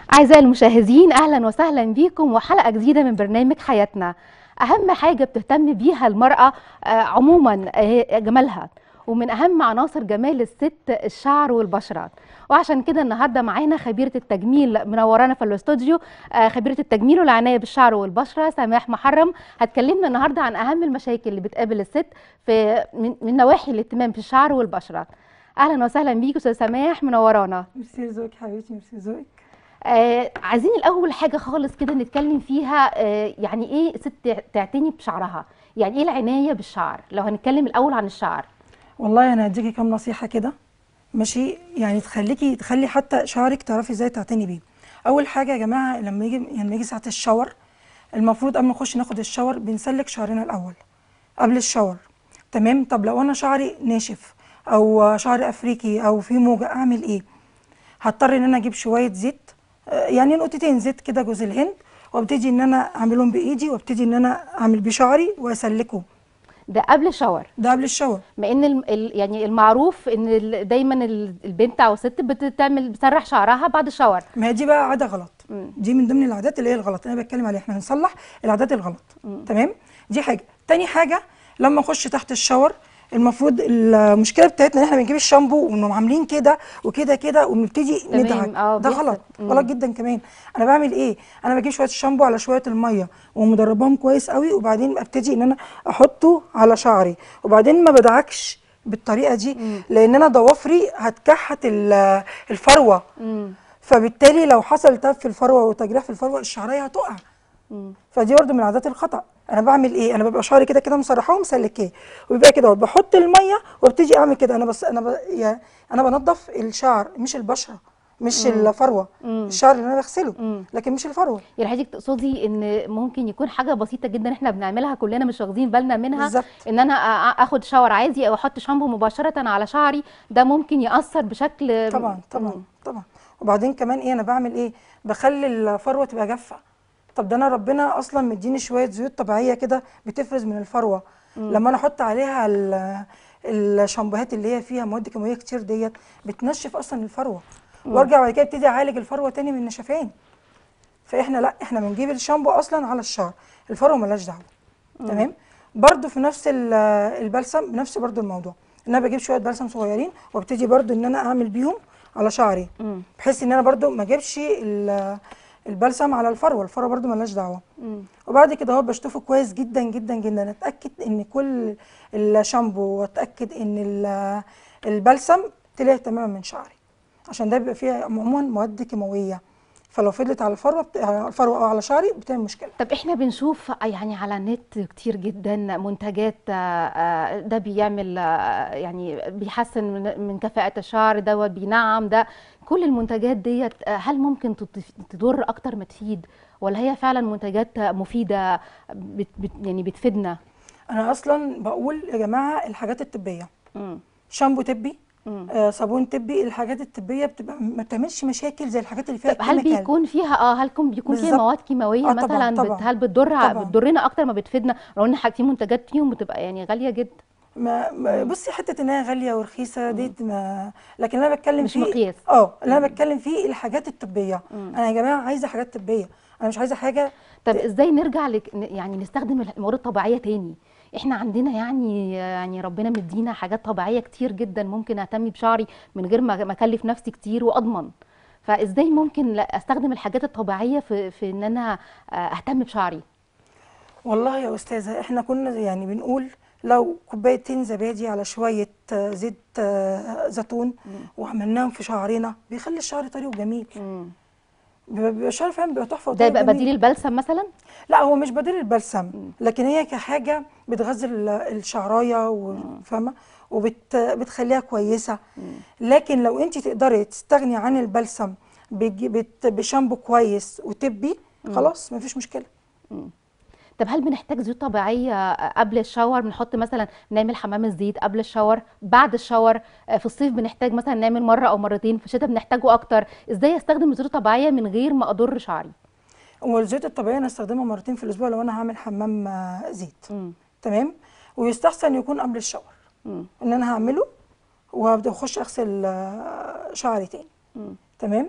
أعزائي المشاهدين أهلا وسهلا بيكم وحلقة جديدة من برنامج حياتنا أهم حاجة بتهتم بيها المرأة آه، عموما آه، جمالها ومن أهم عناصر جمال الست الشعر والبشرة وعشان كده النهارده معانا خبيرة التجميل منورانا في الاستوديو آه، خبيرة التجميل والعناية بالشعر والبشرة سماح محرم هتكلمنا النهارده عن أهم المشاكل اللي بتقابل الست في من, من نواحي الاهتمام بالشعر والبشرة أهلا وسهلا بيك أستاذ سماح منورانا ميرسي ذوقك حبيبتي ميرسي ذوقك آه عايزين الاول حاجه خالص كده نتكلم فيها آه يعني ايه ست تعتني بشعرها يعني ايه العنايه بالشعر لو هنتكلم الاول عن الشعر والله انا هديكي كام نصيحه كده ماشي يعني تخليكي تخلي حتى شعرك تعرفي ازاي تعتني بيه اول حاجه يا جماعه لما يجي لما يجي ساعه الشاور المفروض قبل ما نخش ناخد الشاور بنسلك شعرنا الاول قبل الشاور تمام طب لو انا شعري ناشف او شعري افريقي او في موجه اعمل ايه هضطر ان انا اجيب شويه زيت آه، يعني نقطتين زيت كده جوز الهند وابتدي ان انا اعملهم بايدي وابتدي ان انا اعمل بشعري واسلكه ده قبل الشاور ده قبل الشاور مع ان الم- ال- يعني المعروف ان ال- دايما ال- البنت او الست بتعمل بتسرح شعرها بعد الشاور ما هي دي بقى عاده غلط مم. دي من ضمن العادات اللي هي الغلط انا بتكلم عليها احنا هنصلح العادات الغلط تمام دي حاجه تاني حاجه لما نخش تحت الشاور المفروض المشكله بتاعتنا ان احنا بنجيب الشامبو ونقوم عاملين كده وكده كده وبنبتدي تمام، ندعك اه، ده بيحصل. غلط مم. غلط جدا كمان انا بعمل ايه انا بجيب شويه الشامبو على شويه الميه ومدرباهم كويس قوي وبعدين ابتدي ان انا احطه على شعري وبعدين ما بدعكش بالطريقه دي لان انا ضوافري هتكحت ال- الفروه مم. فبالتالي لو حصل تب في الفروه وتجريح في الفروه الشعريه هتقع مم. فدي برضه من عادات الخطا انا بعمل ايه انا ببقى شعري كده كده مسرحاه ومسلكاه وبيبقى كده اهوت. بحط الميه وابتدي اعمل كده انا بس انا ب... يعني انا بنضف الشعر مش البشره مش الفروه الشعر اللي انا بغسله مم. لكن مش الفروه يعني حضرتك تقصدي ان ممكن يكون حاجه بسيطه جدا احنا بنعملها كلنا مش واخدين بالنا منها بالظبط. ان انا أ- اخد شاور عادي او احط شامبو مباشره على شعري ده ممكن ياثر بشكل طبعا طبعا مم. طبعا وبعدين كمان ايه انا بعمل ايه بخلي الفروه تبقى جافه طب ده انا ربنا اصلا مديني شويه زيوت طبيعيه كده بتفرز من الفروه لما انا احط عليها ال- الشامبوهات اللي هي فيها مواد كيماويه كتير ديت بتنشف اصلا الفروه وارجع بعد كده ابتدي اعالج الفروه تاني من النشفان فاحنا لا احنا بنجيب الشامبو اصلا على الشعر الفروه ملهاش دعوه تمام برضو في نفس ال- البلسم بنفس برضو الموضوع ان انا بجيب شويه بلسم صغيرين وابتدي برضو ان انا اعمل بيهم على شعري مم. بحيث ان انا برضو ما اجيبش ال- البلسم على الفروه الفروه برضو ملهاش دعوه مم. وبعد كده اهو بشطفه كويس جدا جدا جدا اتاكد ان كل الشامبو واتاكد ان ال- البلسم طلع تماما من شعري عشان ده بيبقى فيه عموما مواد كيماويه فلو فضلت على الفروه بت... على الفروه او على شعري بتعمل مشكله طب احنا بنشوف يعني على النت كتير جدا منتجات آه، آه، ده بيعمل آه، يعني بيحسن من من كفاءة الشعر دوت بينعم ده كل المنتجات ديت آه، هل ممكن تضيف- تضر اكتر ما تفيد ولا هي فعلا منتجات مفيدة بت بت يعني بتفيدنا انا اصلا بقول يا جماعه الحاجات الطبيه مم. شامبو طبي مم. آه صابون طبي الحاجات الطبيه بتبقى ما بتعملش مشاكل زي الحاجات اللي فيها طب هل كيميكال. بيكون فيها اه هل كون بيكون فيها بالظبط. مواد كيماويه آه طبعاً، مثلا بت طبعاً. هل بتضر طبعاً. بتضرنا اكتر ما بتفيدنا لو ان حاجة- في منتجات فيهم بتبقى يعني غاليه جدا ما ما- بصي حته ان هي غاليه ورخيصه ديت ما لكن انا بتكلم مش فيه مقياس. اه اللي انا بتكلم فيه الحاجات الطبيه انا يا جماعه عايزه حاجات طبيه انا مش عايزه حاجه طب ازاي نرجع لك يعني نستخدم المواد الطبيعيه تاني احنا عندنا يعني يعني ربنا مدينا حاجات طبيعيه كتير جدا ممكن اهتم بشعري من غير ما ما اكلف نفسي كتير واضمن فازاي ممكن لا استخدم الحاجات الطبيعيه في في ان انا آه، اهتم بشعري والله يا استاذه احنا كنا يعني بنقول لو كوبايتين زبادي على شويه آه، زيت آه، زيتون وعملناهم في شعرنا بيخلي الشعر طري وجميل بيبقى بيبقى الشعر فعلا بيبقى تحفه ده وطري يبقى وجميل. بديل البلسم مثلا لا هو مش بديل البلسم لكن هي كحاجه بتغذي ال- الشعرايه وفاهمه وبتخليها كويسه لكن لو انت تقدري تستغني عن البلسم بج- بت- بشامبو كويس وتبي خلاص مفيش مشكله طب هل بنحتاج زيوت طبيعيه قبل الشاور بنحط مثلا نعمل حمام الزيت قبل الشاور بعد الشاور آه، في الصيف بنحتاج مثلا نعمل مره او مرتين في الشتاء بنحتاجه اكتر ازاي استخدم الزيوت الطبيعيه من غير ما اضر شعري والزيوت الطبيعيه انا استخدمها مرتين في الاسبوع لو انا هعمل حمام آه، زيت مم. تمام ويستحسن يكون قبل الشاور مم. ان انا هعمله وابدا اخش اغسل آه، شعري تاني مم. تمام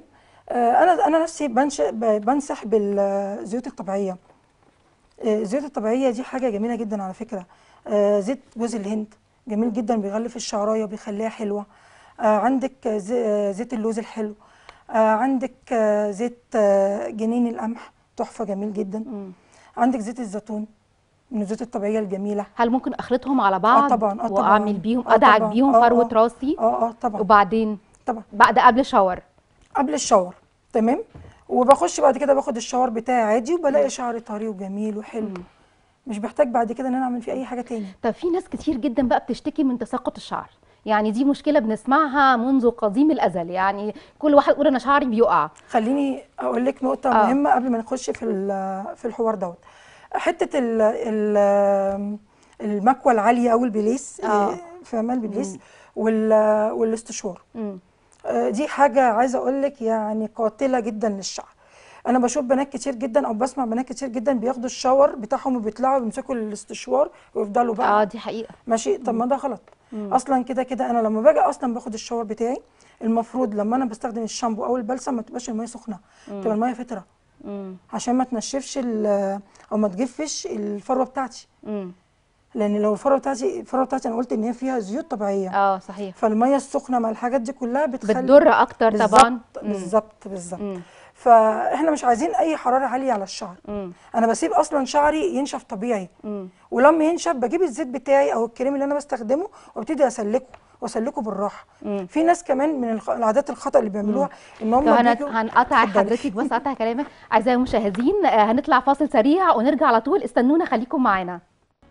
آه، انا انا نفسي بنش ب- بنصح بالزيوت الطبيعيه آه، الزيوت الطبيعيه دي حاجه جميله جدا على فكره آه، زيت جوز الهند جميل جدا بيغلف الشعرايه وبيخليها حلوه آه، عندك زي- آه، زيت اللوز الحلو آه، عندك آه، زيت آه، جنين القمح تحفه جميل جدا مم. عندك زيت الزيتون من الزيوت الطبيعيه الجميله هل ممكن اخلطهم على بعض طبعاً، آه طبعاً. واعمل بيهم آه ادعك طبعاً. بيهم آه، فروه آه. راسي اه اه طبعا وبعدين طبعا بعد قبل شاور قبل الشاور تمام وبخش بعد كده باخد الشاور بتاعي عادي وبلاقي شعري طري وجميل وحلو مش بحتاج بعد كده ان انا اعمل فيه اي حاجه تاني طب في ناس كتير جدا بقى بتشتكي من تساقط الشعر يعني دي مشكله بنسمعها منذ قديم الازل يعني كل واحد يقول انا شعري بيقع خليني اقول لك نقطه آه. مهمه قبل ما نخش في ال- في الحوار دوت حته ال ال المكوى العاليه او البليس آه. فاهمه البليس وال- والاستشوار مم. آه، دي حاجة عايزة أقول لك يعني قاتلة جدا للشعر أنا بشوف بنات كتير جدا أو بسمع بنات كتير جدا بياخدوا الشاور بتاعهم وبيطلعوا بيمسكوا الاستشوار ويفضلوا بقى اه دي حقيقه ماشي طب ما ده غلط أصلا كده كده أنا لما باجي أصلا باخد الشاور بتاعي المفروض لما أنا بستخدم الشامبو أو البلسم ما تبقاش المية سخنة تبقى المية فترة مم. عشان ما تنشفش ال- أو ما تجفش الفروة بتاعتي مم. لأن لو الفروة بتاعتي الفروة بتاعتي أنا قلت إن هي فيها زيوت طبيعية اه صحيح فالمية السخنة مع الحاجات دي كلها بتخلي بتضر اكتر طبعا بالظبط مم. بالظبط بالظبط مم. فاحنا مش عايزين اي حراره عاليه على الشعر مم. انا بسيب اصلا شعري ينشف طبيعي مم. ولما ينشف بجيب الزيت بتاعي او الكريم اللي انا بستخدمه وابتدي اسلكه واسلكه بالراحه مم. في ناس كمان من الخ- العادات الخطا اللي بيعملوها ان هم طب هن- بيجوا هنقطع اتفضلي. حضرتك بس قطع كلامك اعزائي المشاهدين آه، هنطلع فاصل سريع ونرجع على طول استنونا خليكم معانا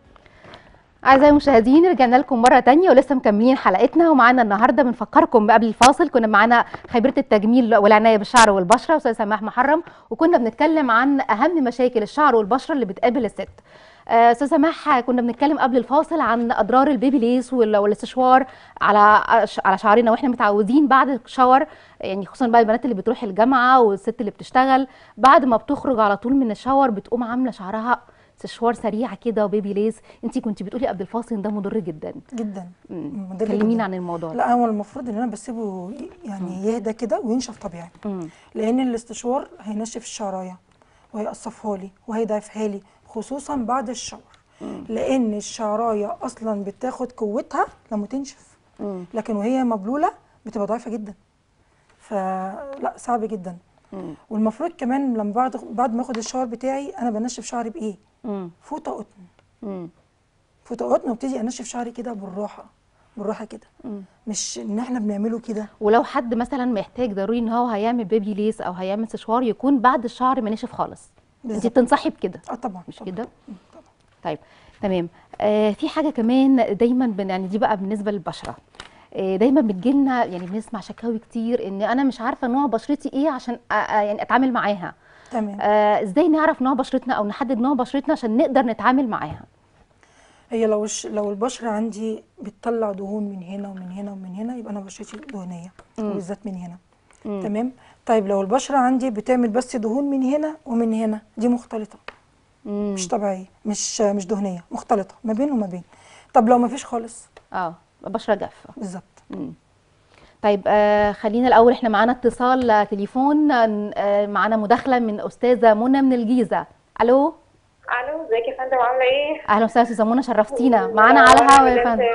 أعزائي المشاهدين رجعنا لكم مرة تانية ولسه مكملين حلقتنا ومعانا النهاردة بنفكركم قبل الفاصل كنا معانا خبيرة التجميل والعناية بالشعر والبشرة أستاذ سماح محرم وكنا بنتكلم عن أهم مشاكل الشعر والبشرة اللي بتقابل الست آه، أستاذ سماح كنا بنتكلم قبل الفاصل عن أضرار البيبي ليس وال- والاستشوار على على شعرنا واحنا متعودين بعد الشاور يعني خصوصا بقى البنات اللي بتروح الجامعة والست اللي بتشتغل بعد ما بتخرج على طول من الشاور بتقوم عاملة شعرها استشوار سريع كده وبيبي ليس انت كنت بتقولي قبل الفاصل ان ده مضر جدا جدا مم. مضر كلمينا جداً. عن الموضوع ده لا هو المفروض ان انا بسيبه ي- يعني يهدى كده وينشف طبيعي مم. لان الاستشوار هينشف الشعرايه وهيقصفها لي وهيضعفها لي خصوصا بعد الشاور لان الشعرايه اصلا بتاخد قوتها لما تنشف مم. لكن وهي مبلوله بتبقى ضعيفه جدا فلا صعب جدا مم. والمفروض كمان لما بعد بعد ما اخد الشاور بتاعي انا بنشف شعري بايه مم. فوطه قطن مم. فوطه قطن وابتدي انشف شعري كده بالراحه بالراحه كده مم. مش ان احنا بنعمله كده ولو حد مثلا محتاج ضروري ان هو هيعمل بيبي ليس او هيعمل استشوار يكون بعد الشعر ما نشف خالص انت بالظبط. بتنصحي بكده اه طبعا مش طبعاً. كده طيب تمام آه في حاجه كمان دايما بن يعني دي بقى بالنسبه للبشره آه دايما بتجيلنا يعني بنسمع شكاوي كتير ان انا مش عارفه نوع بشرتي ايه عشان آه آه يعني اتعامل معاها تمام آه ازاي نعرف نوع بشرتنا او نحدد نوع بشرتنا عشان نقدر نتعامل معاها هي لو الش... لو البشره عندي بتطلع دهون من هنا ومن هنا ومن هنا يبقى انا بشرتي دهنيه وبالذات من هنا مم. تمام طيب لو البشره عندي بتعمل بس دهون من هنا ومن هنا دي مختلطه مم. مش طبيعيه مش مش دهنيه مختلطه ما بين وما بين طب لو ما فيش خالص اه بشره جافه بالظبط مم. طيب آه خلينا الاول احنا معانا اتصال آه، تليفون آه معانا مداخله من استاذه منى من الجيزه الو الو ازيك يا فندم عامله ايه؟ اهلا وسهلا استاذه منى شرفتينا معانا على الهوا يا فندم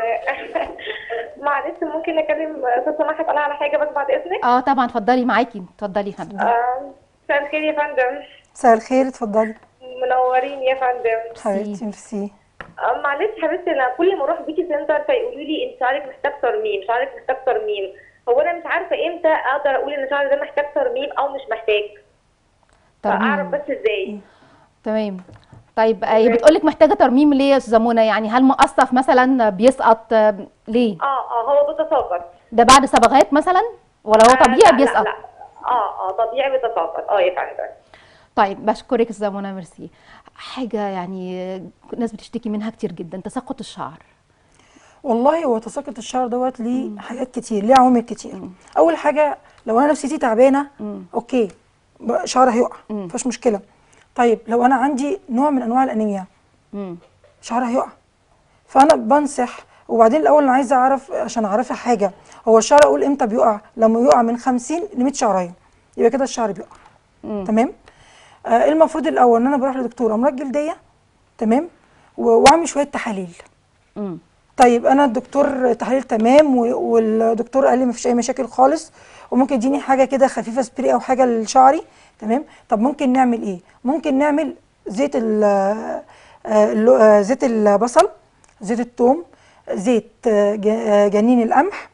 معلش ممكن اكلم استاذ سماح اسالها على حاجه بس بعد اذنك؟ اه طبعا اتفضلي معاكي اتفضلي يا فندم آه، مساء الخير يا فندم مساء الخير اتفضلي منورين يا فندم حبيبتي ميرسي آه، معلش حبيبتي انا كل ما اروح بيوتي سنتر فيقولوا لي انت شعرك محتاج ترميم شعرك محتاج ترميم هو انا مش عارفه امتى اقدر اقول ان شعري ده محتاج ترميم او مش محتاج فاعرف ترميم بس ازاي تمام طيب آه بتقولك محتاجه ترميم ليه يا استاذه منى يعني هل مقصف مثلا بيسقط آه، ليه اه اه هو بيتساقط ده بعد صبغات مثلا ولا هو آه، طبيعي لا، لا، بيسقط لا. اه اه طبيعي بيتساقط اه يا فندم طيب بشكرك استاذه منى ميرسي حاجه يعني آه، الناس بتشتكي منها كتير جدا تساقط الشعر والله هو تساقط الشعر دوت ليه حاجات كتير ليه عوامل كتير اول حاجه لو انا نفسيتي تعبانه اوكي ب- شعري هيقع مفيش مشكله طيب لو انا عندي نوع من انواع الانيميا مم. شعرها هيقع فانا بنصح وبعدين الاول انا عايزه اعرف عشان اعرفها حاجه هو الشعر اقول امتى بيقع لما يقع من 50 ل 100 شعرايه يبقى كده الشعر بيقع مم. تمام آه المفروض الاول ان انا بروح لدكتور امراض جلديه تمام و- واعمل شويه تحاليل مم. طيب انا الدكتور تحاليل تمام و- والدكتور قال لي مفيش اي مشاكل خالص وممكن يديني حاجه كده خفيفه سبري او حاجه لشعري تمام طب ممكن نعمل ايه ممكن نعمل زيت ال آه، اللو- آه، زيت البصل زيت الثوم زيت آه، ج- آه، جنين القمح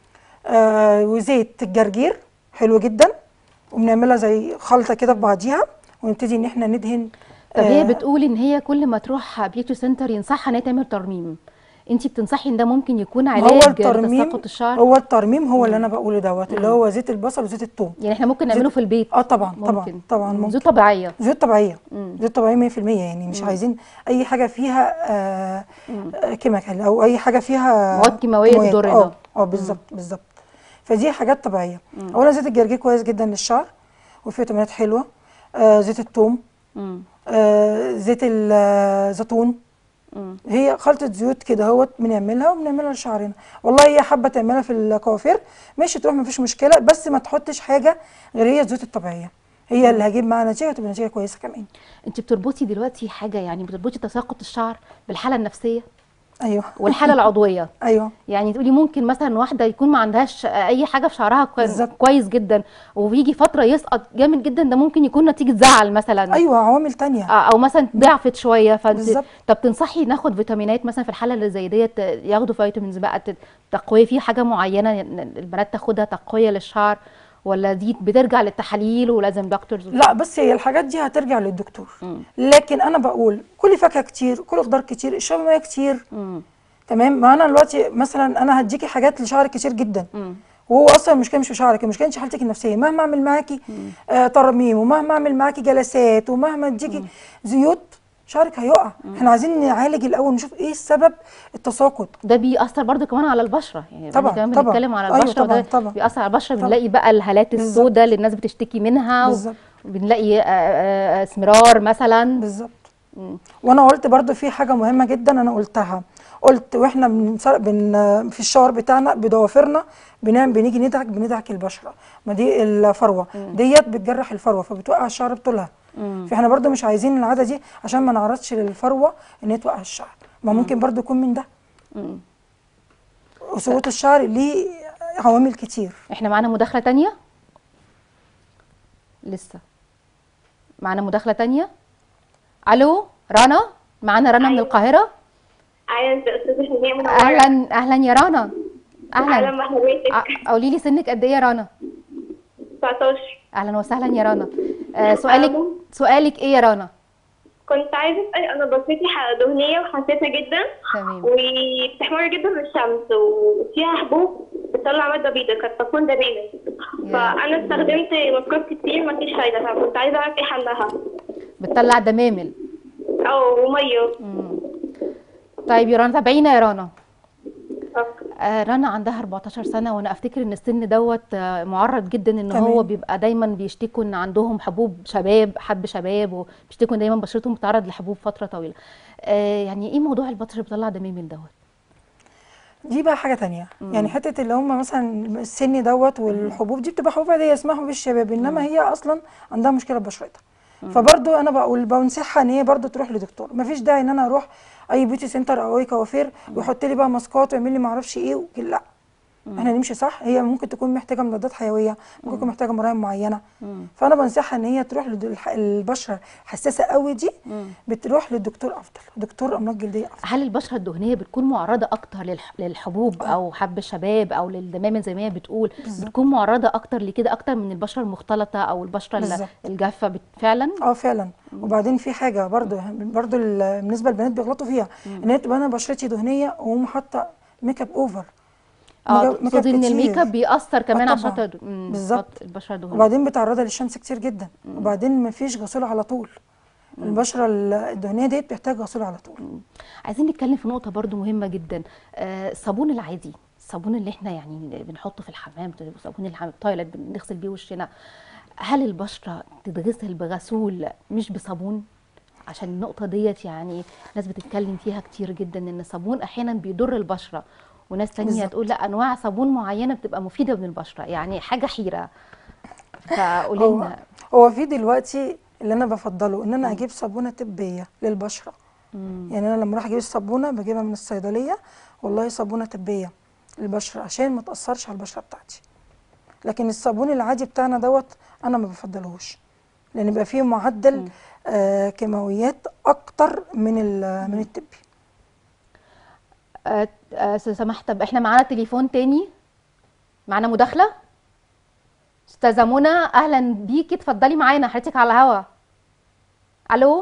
آه، وزيت الجرجير حلو جدا وبنعملها زي خلطه كده في بعضيها ونبتدي ان احنا ندهن طب هي آه، بتقول ان هي كل ما تروح بيوتي سنتر ينصحها ان هي تعمل ترميم انت بتنصحي ان ده ممكن يكون هو علاج الترميم لتساقط الشعر هو الترميم هو اللي انا بقوله دوت اللي هو زيت البصل وزيت الثوم يعني احنا ممكن نعمله في البيت اه طبعا طبعا ممكن. طبعا مم. ممكن زيوت طبيعيه زيوت طبيعيه مم. زيوت طبيعيه 100% يعني مش عايزين اي حاجه فيها آه آه كيميكال او اي حاجه فيها مواد كيماوية كيماويات. تضرنا. اه اه بالظبط بالظبط فدي حاجات طبيعيه اولا زيت الجرجير كويس جدا للشعر وفيه فيتامينات حلوه آه زيت الثوم مم. آه زيت الزيتون مم. هي خلطة زيوت كده اهوت بنعملها وبنعملها لشعرنا والله هي حابة تعملها في الكوافير ماشي تروح مفيش مشكلة بس ما تحطش حاجة غير هي الزيوت الطبيعية هي اللي هجيب معاها نتيجة وتبقى نتيجة كويسة كمان انت بتربطي دلوقتي حاجه يعني بتربطي تساقط الشعر بالحاله النفسيه ايوه والحاله العضويه ايوه يعني تقولي ممكن مثلا واحده يكون ما عندهاش اي حاجه في شعرها كوي- بالظبط. كويس جدا ويجي فتره يسقط جامد جدا ده ممكن يكون نتيجه زعل مثلا ايوه عوامل تانية آه، او مثلا ضعفت شويه فانت بالظبط. طب تنصحي ناخد فيتامينات مثلا في الحاله اللي زي ديت ياخدوا فيتامينز بقى ت- تقويه في حاجه معينه البنات تاخدها تقويه للشعر ولا دي بترجع للتحاليل ولازم دكتور لا بس هي الحاجات دي هترجع للدكتور مم. لكن انا بقول كلي فاكهة كتير كلي خضار كتير اشربي ميه كتير مم. تمام ما انا دلوقتي مثلا انا هديكي حاجات لشعرك كتير جدا مم. وهو اصلا المشكله مش في شعرك المشكله انت حالتك النفسيه مهما اعمل معاكي آه ترميم ومهما اعمل معاكي جلسات ومهما اديكي زيوت شعرك هيقع احنا عايزين نعالج الاول نشوف ايه السبب التساقط ده بيأثر برضه كمان على البشرة يعني طبعاً، كمان طبعاً. بنتكلم على أيوة البشرة طبعاً، وده طبعاً. بيأثر على البشرة طبعاً. بنلاقي بقى الهالات بالظبط. السوداء اللي الناس بتشتكي منها و- بالظبط. وبنلاقي آه، آه، اسمرار مثلا بالظبط وانا قلت برضو في حاجه مهمه جدا انا قلتها قلت واحنا بنصر- بن في الشاور بتاعنا بضوافرنا بنعمل بنيجي ندعك بندعك البشره ما دي الفروه ديت بتجرح الفروه فبتوقع الشعر بطولها مم. فاحنا برضو مش عايزين العاده دي عشان ما نعرضش للفروه ان هي توقع الشعر ما ممكن برضو يكون من ده مم. وسقوط الشعر ليه عوامل كتير احنا معانا مداخلة تانية لسه معانا مداخلة تانية الو رنا معانا رنا من أيوة. القاهرة اهلا باستاذه هنيه منوره اهلا اهلا يا رنا اهلا اهلا بحضرتك ع- قولي لي سنك قد ايه يا رنا 19 اهلا وسهلا يا رنا آه سؤالك سؤالك ايه يا رنا كنت عايزه اسال انا بشرتي ح- دهنيه وحساسه جدا تمام وبتحمر جدا من الشمس وفيها حبوب بتطلع ماده بيضاء كانت تكون دبانه فانا استخدمت ماسكات كتير مفيش فايده فكنت عايزه اعرف ايه حلها بتطلع دمامل او ميه مم. طيب يا رنا تابعينا يا رنا آه رنا عندها 14 سنة وانا افتكر ان السن دوت آه، معرض جدا ان تمام. هو بيبقى دايما بيشتكوا ان عندهم حبوب شباب حب شباب وبيشتكوا ان دايما بشرتهم بتتعرض لحبوب فترة طويلة آه يعني ايه موضوع البشرة اللي بيطلع دمامل دوت دي بقى حاجه تانية يعني حته اللي هم مثلا السن دوت والحبوب دي بتبقى حبوب عاديه اسمها حبوب الشباب انما هي اصلا عندها مشكله ببشرتها فبرضو انا بقول بنصحها ان هي برضو تروح لدكتور مفيش داعي ان انا اروح اي بيوتي سنتر او اي كوافير ويحط لي بقى ماسكات ويعمل لي معرفش ايه وكده. لا احنا نمشي صح هي ممكن تكون محتاجه مضادات حيويه ممكن تكون محتاجه مراهم معينه فانا بنصحها ان هي تروح لد- الح- البشره حساسه قوي دي بتروح للدكتور افضل دكتور امراض جلديه افضل هل البشرة الدهنية بتكون معرضة أكتر للح- للحبوب أو حب الشباب أو للدمامل زي ما هي بتقول بالظبط. بتكون معرضة أكتر لكده أكتر من البشرة المختلطة أو البشرة ال- بالظبط. الجافة بت- فعلا اه فعلا وبعدين في حاجه برضو برضو ال- بالنسبه للبنات بيغلطوا فيها ان هي تبقى انا بشرتي دهنيه وهم حاطه ميك اب اوفر اه ميك اب- ميك اب تقصدي ان كتير. الميك اب بيأثر كمان آه على طبعاً. الشطر مم، بالظبط. البشرة الدهنية وبعدين بتعرضها للشمس كتير جدا وبعدين مفيش غسول على طول البشره ال- الدهنيه ديت بتحتاج غسول على طول عايزين نتكلم في نقطة برضو مهمة جدا آه، الصابون العادي الصابون اللي احنا يعني بنحطه في الحمام صابون الحمام التويلت بنغسل بيه وشنا هل البشرة تتغسل بغسول مش بصابون عشان النقطة ديت يعني ناس بتتكلم فيها كتير جدا ان الصابون احيانا بيضر البشرة وناس تانية بالظبط. تقول لا انواع صابون معينة بتبقى مفيدة من البشرة يعني حاجة حيرة فقولي هو لنا هو في دلوقتي اللي انا بفضله ان انا اجيب صابونه طبيه للبشره يعني انا لما اروح اجيب الصابونه بجيبها من الصيدليه والله صابونه طبيه للبشره عشان ما تاثرش على البشره بتاعتي لكن الصابون العادي بتاعنا دوت انا ما بفضلهوش لان بيبقى فيه معدل آه كيماويات اكتر من ال- من الطبي آه، آه، استاذ سماح طب احنا معانا تليفون تاني معانا مداخله استاذه منى اهلا بيكي اتفضلي معانا حضرتك على الهوا الو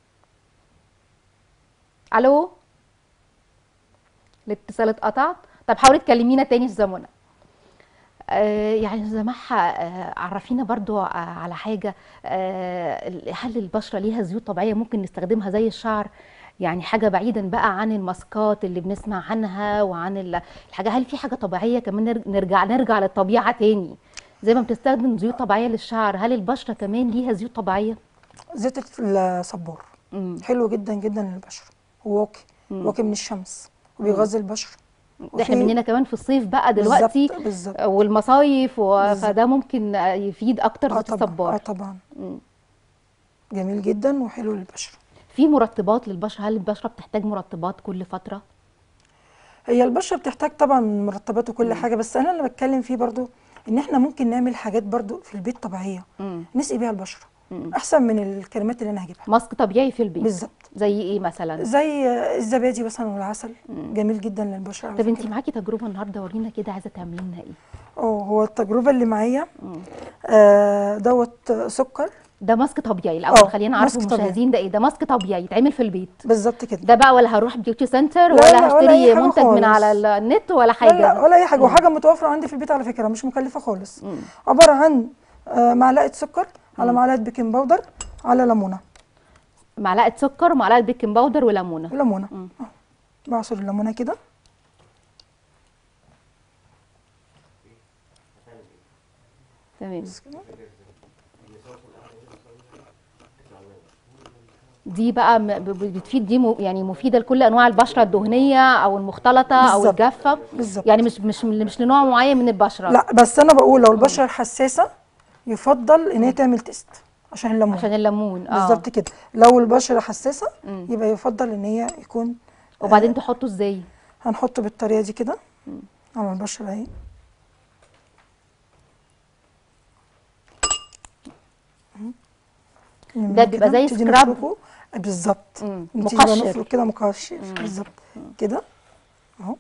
الو الاتصال اتقطع طب حاولي تكلمينا تاني استاذه منى آه، يعني استاذه سماح آه، عرفينا برضو آه، على حاجه آه، هل البشره ليها زيوت طبيعيه ممكن نستخدمها زي الشعر يعني حاجه بعيدا بقى عن الماسكات اللي بنسمع عنها وعن ال- الحاجه هل في حاجه طبيعيه كمان نر- نرجع نرجع للطبيعه تاني زي ما بتستخدم زيوت طبيعيه للشعر هل البشره كمان ليها زيوت طبيعيه زيت الصبار مم. حلو جدا جدا للبشره وواقي واقي من الشمس وبيغذي البشره ده احنا وفي- مننا كمان في الصيف بقى دلوقتي بالظبط بالظبط والمصايف و... بالظبط. فده ممكن يفيد اكتر اه زيت طبعا اه الصبار طبعا مم. جميل جدا وحلو للبشره في مرطبات للبشره هل البشره بتحتاج مرطبات كل فتره هي البشره بتحتاج طبعا مرطبات وكل حاجه بس انا اللي بتكلم فيه برضو ان احنا ممكن نعمل حاجات برضو في البيت طبيعيه مم. نسقي بيها البشره احسن من الكريمات اللي انا هجيبها ماسك طبيعي في البيت بالظبط زي ايه مثلا زي الزبادي مثلا والعسل جميل جدا للبشره على طب انت فكرة. معاكي تجربه النهارده ورينا كده عايزه تعملي لنا ايه اه هو التجربه اللي معايا آه دوت سكر ده ماسك طبيعي الاول اه، خلينا نعرف ماسك طبيعي. المشاهدين ده ايه ده ماسك طبيعي يتعمل في البيت بالظبط كده ده بقى ولا هروح بيوتي سنتر لا، ولا لا، ولا هشتري أي حاجة منتج من خالص. على النت ولا لا حاجه لا ولا اي حاجه وحاجه متوفره عندي في البيت على فكره مش مكلفه خالص عباره عن آه معلقه سكر على معلقه بيكنج باودر على ليمونه معلقه سكر ومعلقه بيكنج باودر وليمونه ليمونه اه بعصر الليمونه كده تمام بس كده دي بقى م- ب- ب- بتفيد دي م- يعني مفيده لكل انواع البشره الدهنيه او المختلطه او بالظبط. الجافه بالظبط. يعني مش مش مش لنوع معين من البشره لا بس انا بقول لو البشره حساسه يفضل ان هي تعمل تيست عشان الليمون عشان الليمون اه بالظبط كده لو البشره حساسه يبقى يفضل ان هي يكون وبعدين تحطه ازاي هنحطه بالطريقه دي كده على البشره اهي ده بيبقى زي نبتدي سكراب؟ نفركه. بالظبط مم. نبتدي بقى مقشر. نفرك كده مقشر بالظبط كده اهو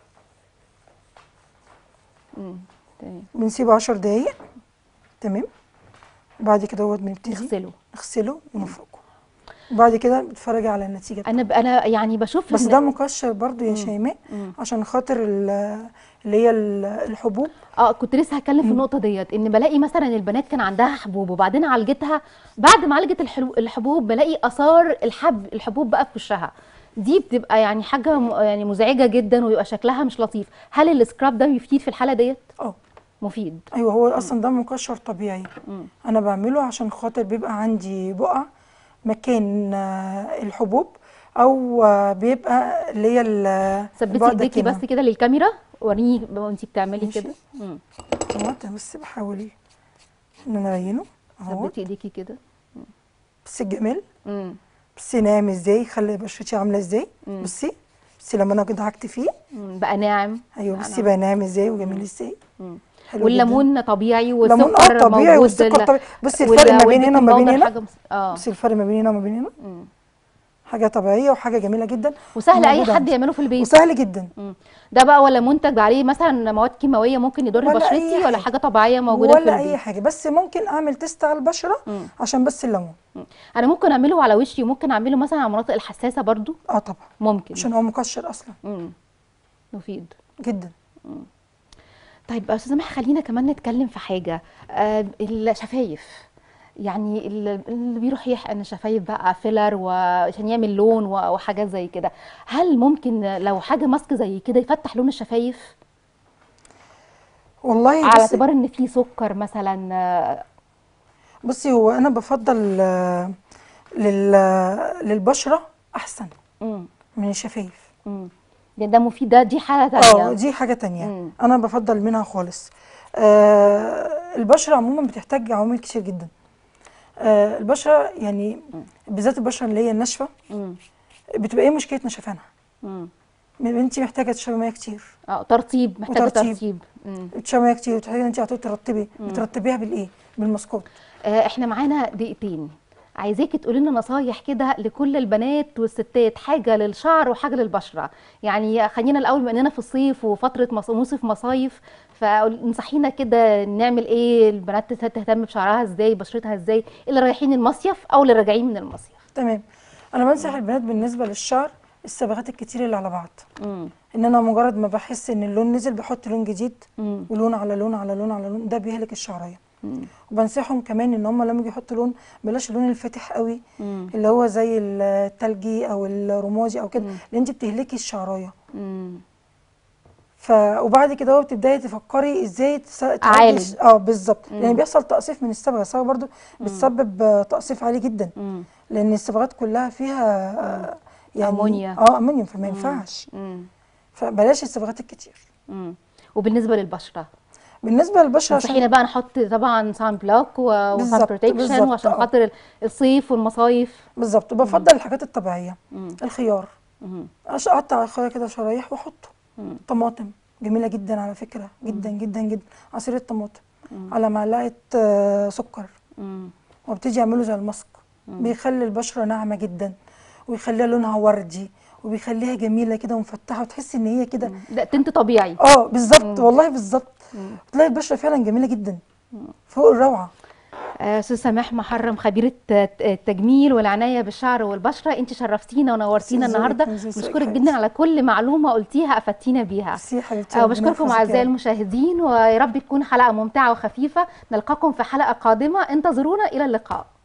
تمام بنسيبه 10 دقايق تمام بعد كده هو بنبتدي نغسله نغسله ونفركه بعد كده بتتفرجي على النتيجه انا ب... انا يعني بشوف بس إن- ده مقشر برضو يا شيماء عشان خاطر ال- اللي هي ال- الحبوب اه كنت لسه هتكلم في النقطه ديت ان بلاقي مثلا البنات كان عندها حبوب وبعدين عالجتها بعد ما عالجت الحلو- الحبوب بلاقي اثار الحب الحبوب بقى في وشها دي بتبقى يعني حاجه م- يعني مزعجه جدا ويبقى شكلها مش لطيف هل السكراب ده بيفيد في الحاله ديت اه مفيد ايوه هو اصلا ده مقشر طبيعي انا بعمله عشان خاطر بيبقى عندي بقع مكان آه، الحبوب او آه، بيبقى اللي هي ال- ثبتي البقع ده ايديكي كده. بس كده للكاميرا وريني وانت بتعملي ماشي. كده مم. اهوت بس بحاول ان انا ابينه اهو ثبتي ايديكي كده بس الجمال مم. بصي ناعم ازاي خلي بشرتي عامله ازاي بصي بصي لما انا دعكت فيه مم. بقى ناعم ايوه بصي بقى ناعم ازاي وجميل ازاي مم. حلو والليمون طبيعي ليمون والسكر اه طبيعي موجود والسكر ال- طبيعي بصي وال- الفرق ما بين هنا والبيكنج وما بين باودر هنا حاجه مس... اه بصي الفرق ما بين هنا وما بين هنا مم. حاجه طبيعيه وحاجه جميله جدا وسهل اي وموجودة حد عندي. يعمله في البيت وسهل جدا مم. ده بقى ولا منتج عليه مثلا مواد كيماويه ممكن يضر ولا أي بشرتي ولا حاجة. حاجه طبيعيه موجوده في ولا البيت اي حاجه بس ممكن اعمل تيست على البشره مم. عشان بس الليمون مم. انا ممكن اعمله على وشي وممكن اعمله مثلا على المناطق الحساسه برضو اه طبعا ممكن عشان هو مقشر اصلا مم. مفيد جدا طيب يا استاذه مح خلينا كمان نتكلم في حاجه آه الشفايف يعني ال- اللي بيروح يحقن الشفايف بقى فيلر وعشان يعمل لون و- وحاجات زي كده هل ممكن لو حاجه ماسك زي كده يفتح لون الشفايف والله على بصي, اعتبار ان في سكر مثلا آه، بصي هو انا بفضل آه، لل للبشره احسن مم. من الشفايف مم. ده ده مفيد ده دي حاله اه تانية دي حاجه تانية مم. انا بفضل منها خالص آه البشره عموما بتحتاج عوامل كتير جدا آه البشره يعني بالذات البشره اللي هي الناشفه مم. بتبقى ايه مشكله نشفانها مم. انت محتاجه تشربي ميه كتير اه ترطيب محتاجه وترطيب. ترطيب مم. تشربي ميه كتير وتحتاجي انت على طول ترطبي بترطبيها بالايه بالمسكوت آه، احنا معانا دقيقتين عايزاكي تقولي لنا نصايح كده لكل البنات والستات حاجه للشعر وحاجه للبشره يعني خلينا الاول بما اننا في الصيف وفتره مص- موسم مصايف فانصحينا كده نعمل ايه البنات تهت- تهتم بشعرها ازاي بشرتها ازاي اللي رايحين المصيف او اللي راجعين من المصيف تمام انا بنصح البنات بالنسبه للشعر الصبغات الكتير اللي على بعض امم ان انا مجرد ما بحس ان اللون نزل بحط لون جديد امم ولون على لون على لون على لون ده بيهلك الشعريه وبنصحهم كمان ان هم لما يجوا يحطوا لون بلاش اللون الفاتح قوي امم اللي هو زي التلجي او الرمادي او كده لان انت بتهلكي الشعرايه امم ف وبعد كده هو بتبداي تفكري ازاي تس... تعالجي أعالج. الش- اه بالظبط لان بيحصل تقصيف من الصبغه الصبغه برضو بتسبب آه، تقصيف عالي جدا امم لان الصبغات كلها فيها آه، يعني أمونيا. اه امونيا فما ينفعش امم فبلاش الصبغات الكتير امم وبالنسبه للبشره بالنسبه للبشره عشان تنصحينا بقى نحط طبعا سان بلوك وسان بالظبط، بروتكشن بالظبط، وعشان آه. خاطر الصيف والمصايف بالظبط بفضل الحاجات الطبيعيه مم. الخيار مم. أش- اقطع الخيار كده شرايح واحطه مم. طماطم جميله جدا على فكره جدا جدا جدا عصير الطماطم على معلقه آه، سكر مم. وبتيجي يعملوا زي الماسك بيخلي البشره ناعمه جدا ويخليها لونها وردي وبيخليها جميله كده ومفتحه وتحسي ان هي كده ده تنت طبيعي اه بالظبط والله بالظبط تلاقي البشره فعلا جميله جدا فوق الروعه آه، استاذ سماح محرم خبيره الت- التجميل والعنايه بالشعر والبشره انت شرفتينا ونورتينا أستاذ النهارده زويل، كنزي بشكرك سعيد جدا حبيبتي. على كل معلومه قلتيها افدتينا بيها ميرسي يا حبيبتي آه، ربنا بشكركم يحفظك يا اعزائي رب. المشاهدين ويا رب تكون حلقه ممتعه وخفيفه نلقاكم في حلقه قادمه انتظرونا الى اللقاء